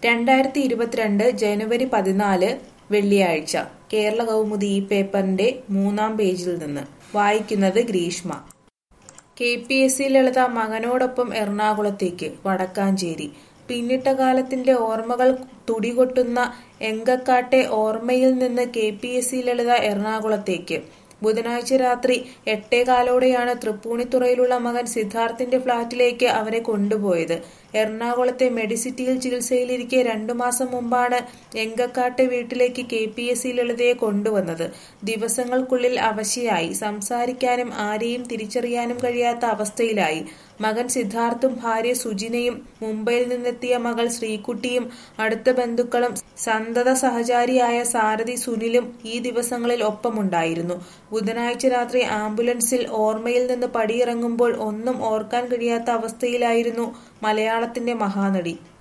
രണ്ടായിരത്തി ഇരുപത്തിരണ്ട് ജനുവരി പതിനാല് വെള്ളിയാഴ്ച കേരള കൗമുദി ഈ പേപ്പറിന്റെ മൂന്നാം പേജിൽ നിന്ന് വായിക്കുന്നത് Greeshma K P S C Lalitha മകനോടൊപ്പം എറണാകുളത്തേക്ക് വടക്കാഞ്ചേരി പിന്നിട്ട കാലത്തിന്റെ ഓർമ്മകൾ തുടികൊട്ടുന്ന എങ്കക്കാട്ടെ ഓർമ്മയിൽ നിന്ന് K P S C Lalitha എറണാകുളത്തേക്ക് ബുധനാഴ്ച രാത്രി എട്ടേകാലോടെയാണ് തൃപ്പൂണിത്തുറയിലുള്ള മകൻ സിദ്ധാർത്ഥിന്റെ ഫ്ളാറ്റിലേക്ക് അവരെ കൊണ്ടുപോയത് എറണാകുളത്തെ മെഡിസിറ്റിയിൽ ചികിത്സയിലിരിക്കെ രണ്ടു മാസം മുമ്പാണ് എങ്കക്കാട്ടെ വീട്ടിലേക്ക് കെ പി എസ് സി ലളിതയെ കൊണ്ടുവന്നത് ദിവസങ്ങൾക്കുള്ളിൽ അവശയായി സംസാരിക്കാനും ആരെയും തിരിച്ചറിയാനും കഴിയാത്ത അവസ്ഥയിലായി മകൻ സിദ്ധാർത്ഥും ഭാര്യ സുജിനയും മുംബൈയിൽ നിന്നെത്തിയ മകൾ ശ്രീകുട്ടിയും അടുത്ത ബന്ധുക്കളും സന്തത സഹചാരിയായ സാരഥി സുനിലും ഈ ദിവസങ്ങളിൽ ഒപ്പമുണ്ടായിരുന്നു ബുധനാഴ്ച രാത്രി ആംബുലൻസിൽ ഓർമ്മയിൽ നിന്ന് പടിയിറങ്ങുമ്പോൾ ഒന്നും ഓർക്കാൻ കഴിയാത്ത അവസ്ഥയിലായിരുന്നു മലയാളത്തിന്റെ മഹാനടി